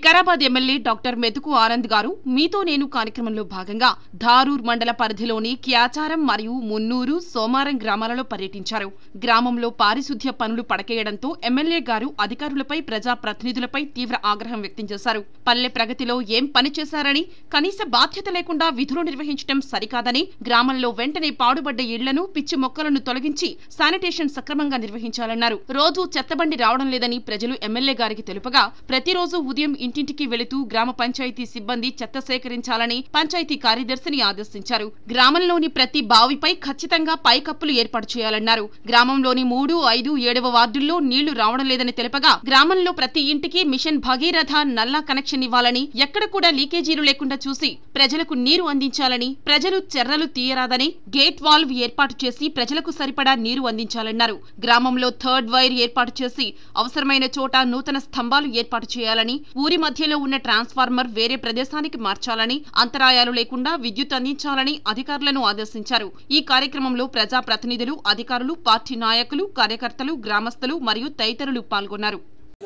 Vikarabad MLA doctor మెతుకు ఆనంద్ గారు మీతో నేను కార్యక్రమంలో భాగంగా ధారూర్ మండల పరిధిలోని క్యాచారం మరియు మున్నూరు సోమారం గ్రామాలలో పర్యటించారు గ్రామంలో పారిశుద్ధ్య పనులు పడకేయడంతో ఎమ్మెల్యే గారు అధికారులపై ప్రజా ప్రతినిధులపై తీవ్ర ఆగ్రహం వ్యక్తం చేశారు పల్లె ప్రగతిలో ఏం పని చేశారని కనీస బాధ్యత లేకుండా విధులు నిర్వహించడం సరికాదని గ్రామంలో వెంటనే పాడుబడ్డ ఇళ్లను పిచ్చి మొక్కలను తొలగించి శానిటేషన్ సక్రమంగా నిర్వహించాలన్నారు రోజు చెత్తబండి రావడం లేదని ప్రజలు ఎమ్మెల్యే గారికి తెలుపగా ప్రతిరోజు ఉదయం ఇంటింటికి వెళుతూ గ్రామ పంచాయతీ సిబ్బంది చెత్త సేకరించాలని పంచాయతీ కార్యదర్శిని ఆదేశించారు గ్రామంలోని ప్రతి బావిపై ఖచ్చితంగా పైకప్పులు ఏర్పాటు చేయాలన్నారు గ్రామంలోని మూడు ఐదు ఏడవ వార్డుల్లో నీళ్లు రావడం లేదని తెలుపగా గ్రామంలో ప్రతి ఇంటికి మిషన్ భగీరథ నల్లా కనెక్షన్ ఇవ్వాలని ఎక్కడ కూడా లీకేజీలు లేకుండా చూసి ప్రజలకు నీరు అందించాలని ప్రజలు చెర్రలు తీయరాదని గేట్ వాల్వ్ ఏర్పాటు చేసి ప్రజలకు సరిపడా నీరు అందించాలన్నారు గ్రామంలో థర్డ్ వైర్ ఏర్పాటు చేసి అవసరమైన చోట నూతన స్తంభాలు ఏర్పాటు చేయాలని ఊరి మధ్యలో ఉన్న ట్రాన్స్ఫార్మర్ వేరే ప్రదేశానికి మార్చాలని అంతరాయాలు లేకుండా విద్యుత్ అందించాలని అధికారులను ఆదేశించారు ఈ కార్యక్రమంలో ప్రజా ప్రతినిధులు అధికారులు పార్టీ నాయకులు కార్యకర్తలు గ్రామస్తులు మరియు తదితరులు పాల్గొన్నారు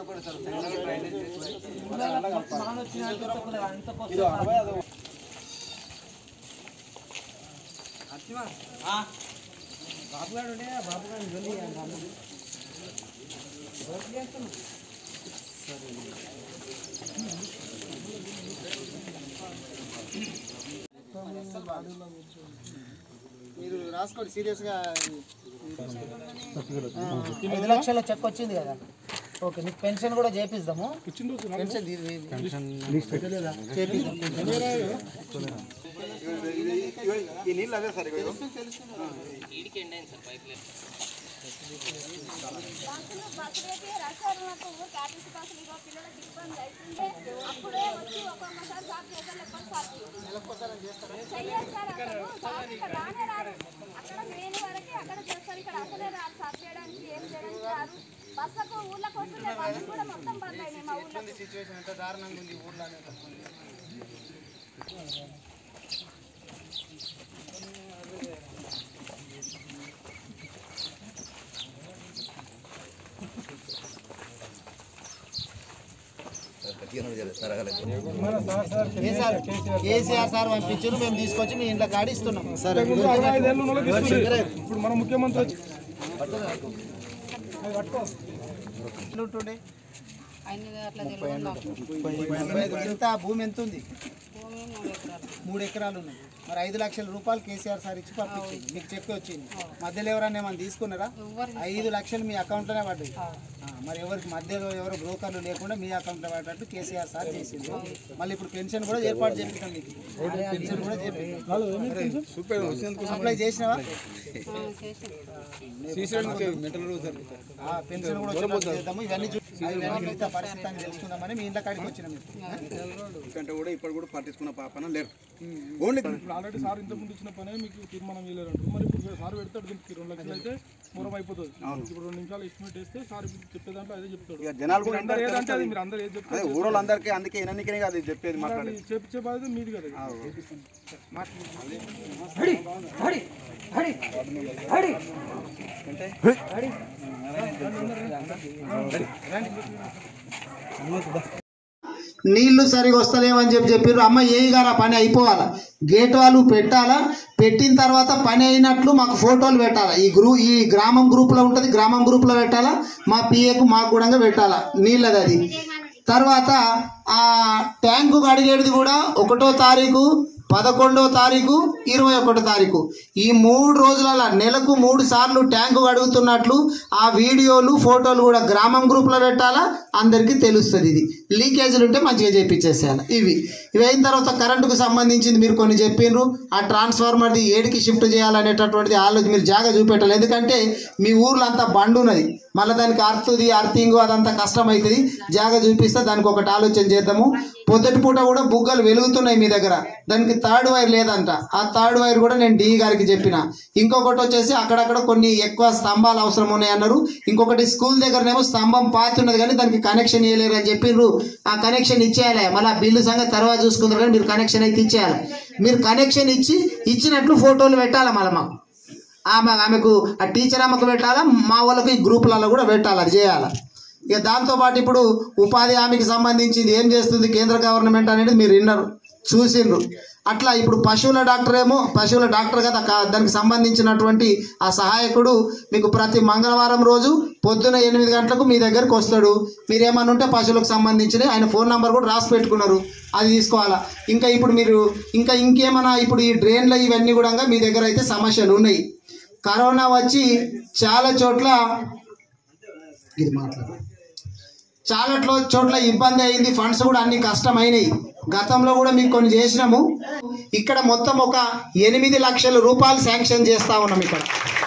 మీరు రాసుకోండి సీరియస్గా ఐదు లక్షల చెక్ వచ్చింది కదా ఓకే నీకు పెన్షన్ కూడా చేపిస్తాము పెన్షన్ చేపిస్తాం ఈ నీళ్ళు అవే సార్ ఇగో. బస్సులు బస్సులకి రసాయనాలకు ఊరికి ఆర్టీసీ బస్సులు ఇగో పిల్లలకి ఇబ్బంది అవుతుంది అప్పుడే వచ్చి ఒక్కొక్కసారి సాఫ్ చేస్తారు లేకపోతే సాఫ్ చెయ్యాలి సార్ అసలు సాఫ్ ఇక్కడ రానే రారు అక్కడ మెయిన్ వరకు అక్కడ చేస్తారు ఇక్కడ అసలే రారు సాఫ్ చేయడానికి ఏం చేయడానికి రారు బస్సులకు ఊళ్ళకి వస్తుంటే బస్సులు కూడా మొత్తం బంద్ అయినాయి మా ఊళ్ళో సిచ్యువేషన్ ఎంత దారుణంగా ఉంది ఊర్లో అనేది. ఏ సార్ కేసీఆర్ సార్ పంపించారు మేము తీసుకొచ్చి మీ ఇంట్లో కాడిస్తున్నాం సరే ఇప్పుడు మన ముఖ్యమంత్రి వచ్చి ఉంటుండే ఎంత భూమి ఎంత ఉంది మూడు ఎకరాలు ఉన్నాయి మరి ఐదు లక్షల రూపాయలు కేసీఆర్ సార్ ఇచ్చి పంపించింది మీకు చెప్పి వచ్చింది మధ్యలో ఎవరైనా ఏమైనా తీసుకున్నారా ఐదు లక్షలు మీ అకౌంట్లోనే పడ్డాయి ఆ, మరి ఎవరికి మధ్యలో ఎవరు బ్రోకర్లు లేకుండా మీ అకౌంట్లో పడ్డట్టు కేసీఆర్ సార్ చేసింది మళ్ళీ ఇప్పుడు పెన్షన్ కూడా ఏర్పాటు చేపిస్తాం మీకు పెన్షన్ కూడా చేపిస్తాం అప్లై చేసినావా ఆ, పెన్షన్ కూడా వచ్చేటట్టు చేద్దాము ఇవన్నీ చూ- ఇవన్నీ మిగతా పరిస్థితి అని తెలుసుకుందామని మీ ఇంట్లో కాడికి వచ్చినాం మీకు కంటే కూడా ఇప్పుడు కూడా పట్టించుకున్న పాపన లేరు ఓన్లీ ఇప్పుడు ఆల్రెడీ సార్ ఇంత ముందు ఇచ్చిన పనే మీకు తీర్మానం ఇవ్వలేరంటారు మరి ఇప్పుడు సార్ పెడతాడు దీనికి రెండు లక్షలు అయితే మూరం అయిపోతుంది ఇప్పుడు రెండు నిమిషాలు ఎస్టిమేట్ వేస్తే సార్ ఇప్పుడు చెప్పే దాంట్లో అదే చెప్తాడు ఇక జనాలు కూడా అందరూ ఏదంటే అది మీరు అందరూ ఏది అదే చెప్తారు ఊరోళ్ళందరికీ అందుకే ఎన్నికనే కాదు ఇది చెప్పేది మాట్లాడేది అది చేపించే బాధ్యత మీది కదా నీళ్లు సరిగా వస్తలేవని చెప్పి చెప్పారు అమ్మ ఏ గారు ఆ పని అయిపోవాలా గేట్ వాళ్ళు పెట్టాలా పెట్టిన తర్వాత పని అయినట్లు మాకు ఫోటోలు పెట్టాలా ఈ గ్రూ ఈ గ్రామం గ్రూప్లో ఉంటుంది గ్రామం గ్రూప్లో పెట్టాలా మా పిఏకు మాకు కూడా పెట్టాలా నీళ్ళది అది తర్వాత ఆ ట్యాంకు అడిగేది కూడా ఒకటో తారీఖు పదకొండో తారీఖు ఇరవై ఒకటో తారీఖు ఈ మూడు రోజుల నెలకు మూడు సార్లు ట్యాంకు అడుగుతున్నట్లు ఆ వీడియోలు ఫోటోలు కూడా గ్రామం గ్రూప్లో పెట్టాలా అందరికీ తెలుస్తుంది ఇది లీకేజీలు ఉంటే మంచిగా చేపించేసేయాలి ఇవి ఇవి అయిన తర్వాత కరెంటుకు సంబంధించింది మీరు కొన్ని చెప్పిండ్రు ఆ ట్రాన్స్ఫార్మర్ది ఏడికి షిఫ్ట్ చేయాలనేటటువంటిది ఆలోచన మీరు జాగా చూపెట్టాలి ఎందుకంటే మీ ఊర్లో అంతా బండి ఉన్నది మళ్ళీ దానికి అర్థది అర్థింగ్ అదంతా కష్టం అవుతుంది జాగా చూపిస్తే దానికి ఒకటి ఆలోచన చేద్దాము పొద్దుటి పూట కూడా బుగ్గలు వెలుగుతున్నాయి మీ దగ్గర దానికి థర్డ్ వైర్ లేదంట ఆ థర్డ్ వైర్ కూడా నేను డి గారికి చెప్పిన ఇంకొకటి వచ్చేసి అక్కడక్కడ కొన్ని ఎక్కువ స్తంభాలు అవసరం ఉన్నాయి అన్నారు ఇంకొకటి స్కూల్ దగ్గరనేమో స్తంభం పాతున్నది కానీ దానికి కనెక్షన్ ఇవ్వలేరు అని చెప్పిర్రు ఆ కనెక్షన్ ఇచ్చేయాలి మళ్ళీ ఆ బిల్లు సంగతి తర్వాత చూసుకుంటారు కానీ మీరు కనెక్షన్ అయితే ఇచ్చేయాలి మీరు కనెక్షన్ ఇచ్చి ఇచ్చినట్లు ఫోటోలు పెట్టాలి మళ్ళీ మాకు ఆమె ఆమెకు ఆ టీచర్ అమ్మకు పెట్టాలా మా వాళ్ళకి ఈ గ్రూపులలో కూడా పెట్టాలి అది చేయాలి ఇక దాంతోపాటు ఇప్పుడు ఉపాధి హామీకి సంబంధించింది ఏం చేస్తుంది కేంద్ర గవర్నమెంట్ అనేది మీరు విన్నారు చూసిండ్రు అట్లా ఇప్పుడు పశువుల డాక్టర్ ఏమో పశువుల డాక్టర్ కదా కా- దానికి సంబంధించినటువంటి ఆ సహాయకుడు మీకు ప్రతి మంగళవారం రోజు పొద్దున ఎనిమిది గంటలకు మీ దగ్గరకు వస్తాడు మీరు ఏమన్నా ఉంటే పశువులకు సంబంధించిన ఆయన ఫోన్ నంబర్ కూడా రాసి పెట్టుకున్నారు అది తీసుకోవాలా ఇంకా ఇప్పుడు మీరు ఇంకా ఇంకేమైనా ఇప్పుడు ఈ డ్రైన్ల ఇవన్నీ కూడా మీ దగ్గర అయితే సమస్యలు ఉన్నాయి కరోనా వచ్చి చాలా చోట్ల ఇది మాట్లాడు చాలా ట్లో- చోట్ల ఇబ్బంది అయింది ఫండ్స్ కూడా అన్ని కష్టమైనవి గతంలో కూడా మీకు కొన్ని చేసినాము ఇక్కడ మొత్తం ఒక ఎనిమిది లక్షల రూపాయలు శాంక్షన్ చేస్తా ఉన్నాం ఇక్కడ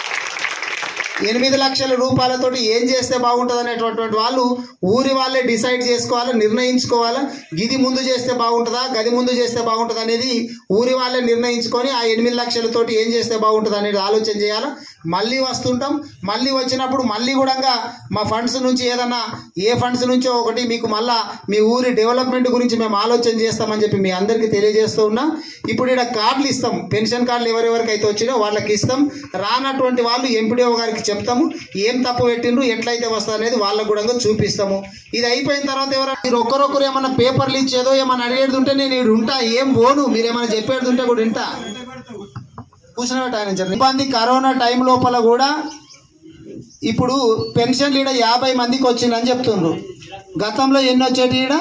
ఎనిమిది లక్షల రూపాయలతోటి ఏం చేస్తే బాగుంటుంది అనేటటువంటి వాళ్ళు ఊరి వాళ్ళే డిసైడ్ చేసుకోవాలా నిర్ణయించుకోవాలా గిది ముందు చేస్తే బాగుంటుందా గది ముందు చేస్తే బాగుంటుంది అనేది ఊరి వాళ్ళే నిర్ణయించుకొని ఆ ఎనిమిది లక్షలతోటి ఏం చేస్తే బాగుంటుంది అనేది ఆలోచన చేయాలా మళ్ళీ వస్తుంటాం మళ్ళీ వచ్చినప్పుడు మళ్ళీ కూడా మా ఫండ్స్ నుంచి ఏదన్నా ఏ ఫండ్స్ నుంచో ఒకటి మీకు మళ్ళా మీ ఊరి డెవలప్మెంట్ గురించి మేము ఆలోచన చేస్తామని చెప్పి మీ అందరికీ తెలియజేస్తూ ఉన్నా ఇప్పుడు ఇక్కడ కార్డులు ఇస్తాం పెన్షన్ కార్డులు ఎవరెవరికైతే వచ్చినో వాళ్ళకి ఇస్తాం రానటువంటి వాళ్ళు ఎంపీడీఓ గారికి చెప్తాము ఏం తప్పు పెట్టిండ్రు ఎట్లయితే వస్తుంది అనేది వాళ్ళకు కూడా చూపిస్తాము ఇది అయిపోయిన తర్వాత ఎవరైనా మీరు ఒక్కరొక్కరు ఏమైనా పేపర్లు ఇచ్చేదో ఏమైనా అడిగేది ఉంటే నేను ఇక్కడ ఉంటా ఏం పోను మీరు ఏమైనా చెప్పేది ఉంటే కూడా వింటా కూర్చున్నట్టు ఆయన చెప్పండి. ఇబ్బంది కరోనా టైం లోపల కూడా ఇప్పుడు పెన్షన్లు ఈడ యాభై మందికి వచ్చిందని చెప్తుండ్రు గతంలో ఎన్ని వచ్చేటి ఈడ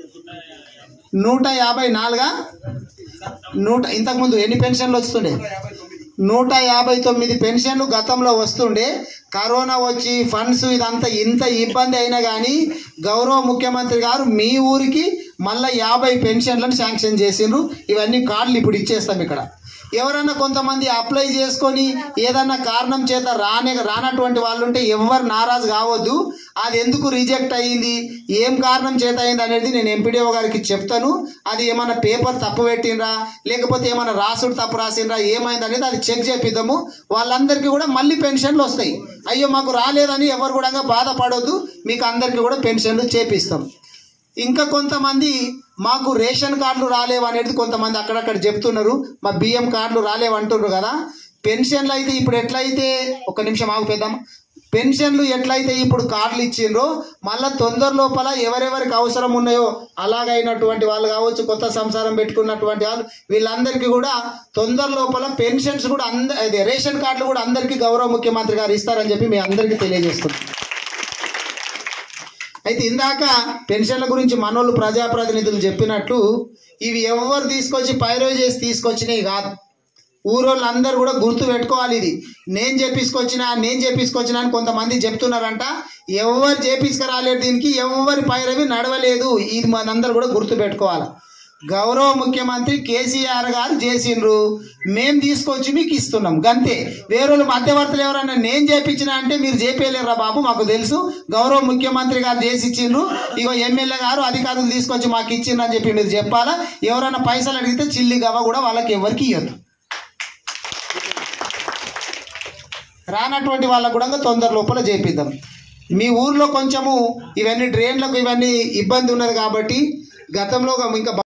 నూట యాభై నాలుగా నూట ఇంతకుముందు ఎన్ని పెన్షన్లు వస్తుండే నూట యాభై తొమ్మిది పెన్షన్లు గతంలో వస్తుండే కరోనా వచ్చి ఫండ్స్ ఇదంతా ఇంత ఇబ్బంది అయినా కానీ గౌరవ ముఖ్యమంత్రి గారు మీ ఊరికి మళ్ళీ యాభై పెన్షన్లను శాంక్షన్ చేసిండ్రు ఇవన్నీ కార్డులు ఇప్పుడు ఇచ్చేస్తాం ఇక్కడ ఎవరన్నా కొంతమంది అప్లై చేసుకొని ఏదన్నా కారణం చేత రానే రానటువంటి వాళ్ళు ఉంటే ఎవరు నారాజు కావద్దు అది ఎందుకు రిజెక్ట్ అయ్యింది ఏం కారణం చేత అయింది అనేది నేను ఎంపీడీఓ గారికి చెప్తాను అది ఏమైనా పేపర్ తప్పు పెట్టినరా లేకపోతే ఏమైనా రాసుడు తప్పు రాసిండ్రా ఏమైంది అనేది అది చెక్ చేపిద్దాము వాళ్ళందరికీ కూడా మళ్ళీ పెన్షన్లు వస్తాయి అయ్యో మాకు రాలేదని ఎవరు కూడా బాధపడొద్దు మీకు అందరికీ కూడా పెన్షన్లు చేపిస్తాం ఇంకా కొంతమంది మాకు రేషన్ కార్డులు రాలేవు అనేది కొంతమంది అక్కడక్కడ చెప్తున్నారు మా బియ్యం కార్డులు రాలేవు అంటున్నారు కదా పెన్షన్లు అయితే ఇప్పుడు ఎట్లయితే ఒక నిమిషం ఆగిపోద్దాం పెన్షన్లు ఎట్లయితే ఇప్పుడు కార్డులు ఇచ్చిండ్రో మళ్ళీ తొందర లోపల ఎవరెవరికి అవసరం ఉన్నాయో అలాగైనటువంటి వాళ్ళు కావచ్చు కొత్త సంసారం పెట్టుకున్నటువంటి వాళ్ళు వీళ్ళందరికీ కూడా తొందర లోపల పెన్షన్స్ కూడా అంద అదే రేషన్ కార్డులు కూడా అందరికీ గౌరవ ముఖ్యమంత్రి గారు ఇస్తారని చెప్పి మీ అందరికీ తెలియజేస్తున్నాం అయితే ఇందాక పెన్షన్ల గురించి మనోళ్ళు ప్రజాప్రతినిధులు చెప్పినట్లు ఇవి ఎవరు తీసుకొచ్చి పైరో చేసి తీసుకొచ్చినవి కాదు ఊరోళ్ళు అందరూ కూడా గుర్తు పెట్టుకోవాలి ఇది నేను చేపించుకొచ్చిన నేను చేపించుకొచ్చిన అని కొంతమంది చెప్తున్నారంట ఎవరు చేపించుకురాలేదు దీనికి ఎవరి పైరవి నడవలేదు ఇది మనందరూ కూడా గుర్తు పెట్టుకోవాలి గౌరవ ముఖ్యమంత్రి కేసీఆర్ గారు చేసిండ్రు మేము తీసుకొచ్చి మీకు ఇస్తున్నాం గంతే వేరే మధ్యవర్తులు ఎవరన్నా నేను చేపించిన అంటే మీరు చేపేయలేరా బాబు మాకు తెలుసు గౌరవ ముఖ్యమంత్రి గారు చేసి ఇచ్చిండ్రు ఇగో ఎమ్మెల్యే గారు అధికారులు తీసుకొచ్చి మాకు ఇచ్చిండ్రు అని చెప్పి మీరు చెప్పాలా ఎవరైనా పైసలు అడిగితే చిల్లి గవ కూడా వాళ్ళకి ఎవరికి ఇవ్వద్దు రానటువంటి వాళ్ళకు కూడా తొందర లోపల చేపిద్దాం మీ ఊర్లో కొంచెము ఇవన్నీ డ్రైన్లకు ఇవన్నీ ఇబ్బంది ఉన్నది కాబట్టి గతంలో ఇంకా